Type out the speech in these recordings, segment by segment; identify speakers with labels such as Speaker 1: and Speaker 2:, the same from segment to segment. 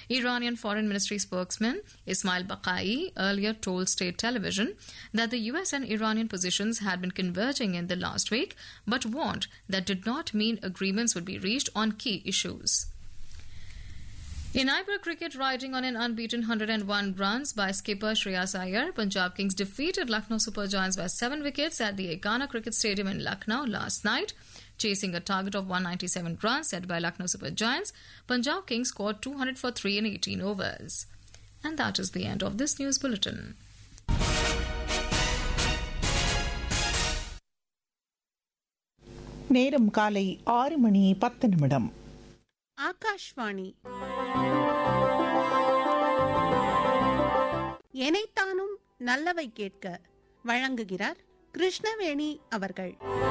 Speaker 1: Iranian Foreign Ministry spokesman Ismail Bakai earlier told state television that the US and Iranian positions had been converging in the last week, but warned that did not mean agreements would be reached on key issues. In IPL cricket, riding on an unbeaten 101 runs by skipper Shreyas Iyer, Punjab Kings defeated Lucknow Super Giants by seven wickets at the Ekana Cricket Stadium in Lucknow last night. Chasing a target of 197 runs set by Lucknow Super Giants, Punjab Kings scored 200 for 3 in 18 overs. And that is the end of this news bulletin.
Speaker 2: நேரம் காலை ஆறு மணி பத்து நிமிடம்
Speaker 3: ஆகாஷ்வாணி எனைத்தானும் நல்லவை கேட்க வழங்குகிறார் கிருஷ்ணவேணி அவர்கள்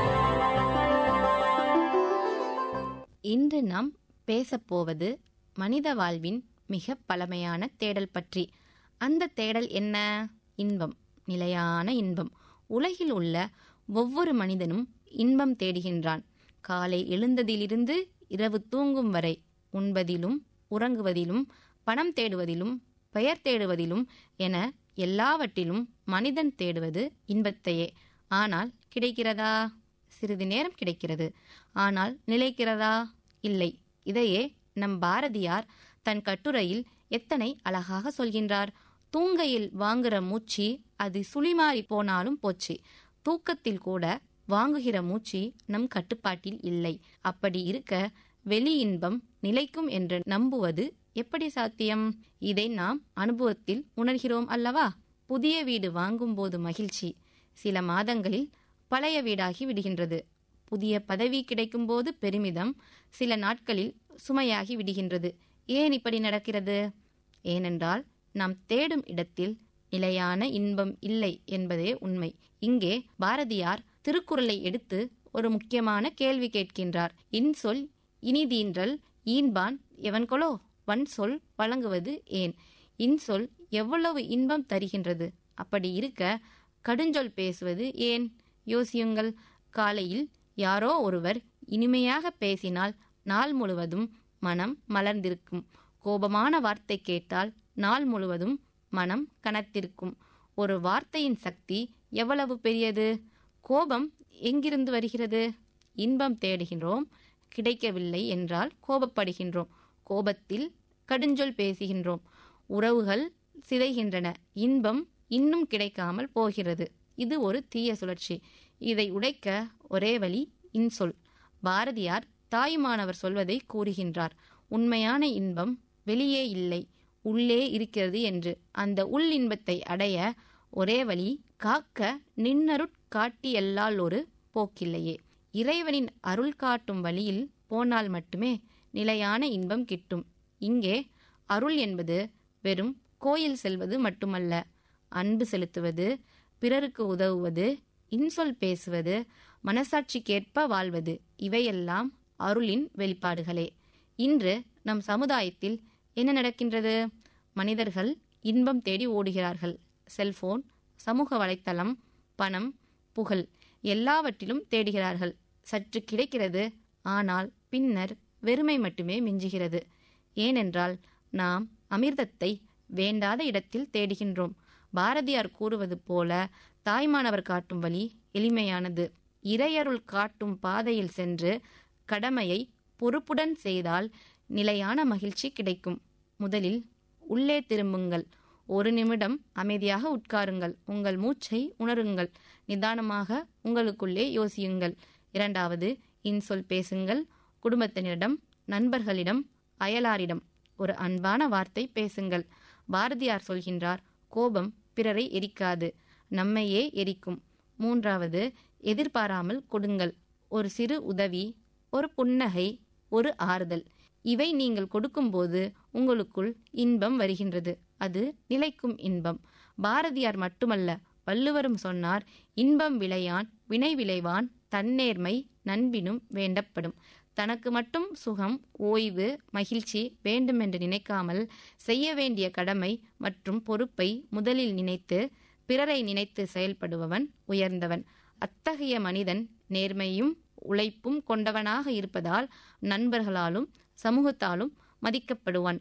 Speaker 4: இன்று நாம் பேசப்போவது மனித வாழ்வின் மிக பழமையான தேடல் பற்றி அந்த தேடல் என்ன இன்பம் நிலையான இன்பம் உலகில் உள்ள ஒவ்வொரு மனிதனும் இன்பம் தேடுகின்றான் காலை எழுந்ததிலிருந்து இரவு தூங்கும் வரை உண்பதிலும் உறங்குவதிலும் பணம் தேடுவதிலும் பெயர் தேடுவதிலும் என எல்லாவற்றிலும் மனிதன் தேடுவது இன்பத்தையே ஆனால் கிடைக்கிறதா சிறிது நேரம் கிடைக்கிறது ஆனால் நிலைக்கிறதா இல்லை இதையே நம் பாரதியார் தன் கட்டுரையில் எத்தனை அழகாக சொல்கின்றார் தூங்கையில் வாங்குற மூச்சு அது சுழிமாறி போனாலும் போச்சு தூக்கத்தில் கூட வாங்குகிற மூச்சு நம் கட்டுப்பாட்டில் இல்லை அப்படி இருக்க வெளி இன்பம் நிலைக்கும் என்று நம்புவது எப்படி சாத்தியம் இதை நாம் அனுபவத்தில் உணர்கிறோம் அல்லவா புதிய வீடு வாங்கும்போது மகிழ்ச்சி சில மாதங்களில் பழைய வீடாகி விடுகின்றது புதிய பதவி கிடைக்கும்போது பெருமிதம் சில நாட்களில் சுமையாகி விடுகின்றது ஏன் இப்படி நடக்கிறது ஏனென்றால் நாம் தேடும் இடத்தில் நிலையான இன்பம் இல்லை என்பதே உண்மை இங்கே பாரதியார் திருக்குறளை எடுத்து ஒரு முக்கியமான கேள்வி கேட்கின்றார் இன்சொல் இனிதீன்றல் ஈன்பான் எவன்கொலோ வன் சொல் வழங்குவது ஏன் இன்சொல் எவ்வளவு இன்பம் தருகின்றது அப்படி இருக்க கடுஞ்சொல் பேசுவது ஏன் யோசியுங்கள் காலையில் யாரோ ஒருவர் இனிமையாக பேசினால் நாள் முழுவதும் மனம் மலர்ந்திருக்கும் கோபமான வார்த்தை கேட்டால் நாள் முழுவதும் மனம் கனத்திருக்கும் ஒரு வார்த்தையின் சக்தி எவ்வளவு பெரியது கோபம் எங்கிருந்து வருகிறது இன்பம் தேடுகின்றோம் கிடைக்கவில்லை என்றால் கோபப்படுகின்றோம் கோபத்தில் கடுஞ்சொல் பேசுகின்றோம் உறவுகள் சிதைகின்றன இன்பம் இன்னும் கிடைக்காமல் போகிறது இது ஒரு தீய சுழற்சி இதை உடைக்க ஒரே வழி இன்சொல் பாரதியார் தாயுமானவர் சொல்வதை கூறுகின்றார் உண்மையான இன்பம் வெளியே இல்லை உள்ளே இருக்கிறது என்று அந்த உள் இன்பத்தை அடைய ஒரே வழி காக்க நின்னருட் காட்டியல்லால் ஒரு போக்கில்லையே இறைவனின் அருள் காட்டும் வழியில் போனால் மட்டுமே நிலையான இன்பம் கிட்டும் இங்கே அருள் என்பது வெறும் கோயில் செல்வது மட்டுமல்ல அன்பு செலுத்துவது பிறருக்கு உதவுவது இன்சொல் பேசுவது மனசாட்சிக்கேற்ப வாழ்வது இவையெல்லாம் அருளின் வெளிப்பாடுகளே இன்று நம் சமுதாயத்தில் என்ன நடக்கின்றது மனிதர்கள் இன்பம் தேடி ஓடுகிறார்கள் செல்போன் சமூக வலைத்தளம் பணம் புகழ் எல்லாவற்றிலும் தேடுகிறார்கள் சற்று கிடைக்கிறது ஆனால் பின்னர் வெறுமை மட்டுமே மிஞ்சுகிறது ஏனென்றால் நாம் அமிர்தத்தை வேண்டாத இடத்தில் தேடுகின்றோம் பாரதியார் கூறுவது போல தாய்மானவர் காட்டும் வழி எளிமையானது இறையருள் காட்டும் பாதையில் சென்று கடமையை பொறுப்புடன் செய்தால் நிலையான மகிழ்ச்சி கிடைக்கும் முதலில் உள்ளே திரும்புங்கள் ஒரு நிமிடம் அமைதியாக உட்காருங்கள் உங்கள் மூச்சை உணருங்கள் நிதானமாக உங்களுக்குள்ளே யோசியுங்கள் இரண்டாவது இன்சொல் பேசுங்கள் குடும்பத்தினரிடம் நண்பர்களிடம் அயலாரிடம் ஒரு அன்பான வார்த்தை பேசுங்கள் பாரதியார் சொல்கின்றார் கோபம் பிறரை எரிக்காது நம்மையே எரிக்கும் மூன்றாவது எதிர்பாராமல் கொடுங்கள் ஒரு சிறு உதவி ஒரு புன்னகை ஒரு ஆறுதல் இவை நீங்கள் கொடுக்கும்போது உங்களுக்குள் இன்பம் வருகின்றது அது நிலைக்கும் இன்பம் பாரதியார் மட்டுமல்ல வள்ளுவரும் சொன்னார் இன்பம் விளையான் வினை விளைவான் தன்னேர்மை நண்பினும் வேண்டப்படும் தனக்கு மட்டும் சுகம் ஓய்வு மகிழ்ச்சி வேண்டுமென்று நினைக்காமல் செய்ய வேண்டிய கடமை மற்றும் பொறுப்பை முதலில் நினைத்து பிறரை நினைத்து செயல்படுபவன் உயர்ந்தவன் அத்தகைய மனிதன் நேர்மையும் உழைப்பும் கொண்டவனாக இருப்பதால் நண்பர்களாலும் சமூகத்தாலும் மதிக்கப்படுவான்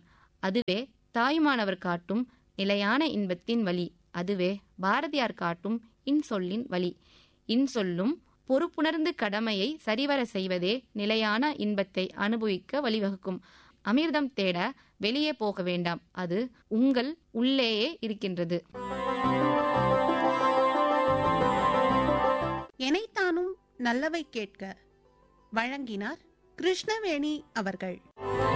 Speaker 4: அதுவே தாயுமானவர் காட்டும் நிலையான இன்பத்தின் வழி அதுவே பாரதியார் காட்டும் இன்சொல்லின் வழி இன்சொல்லும் பொறுப்புணர்ந்து கடமையை சரிவர செய்வதே நிலையான இன்பத்தை அனுபவிக்க வழிவகுக்கும் அமிர்தம் தேட வெளியே போக வேண்டாம் அது உங்கள் உள்ளேயே இருக்கின்றது
Speaker 3: எனைத்தானும் நல்லவை கேட்க வழங்கினார் கிருஷ்ணவேணி அவர்கள்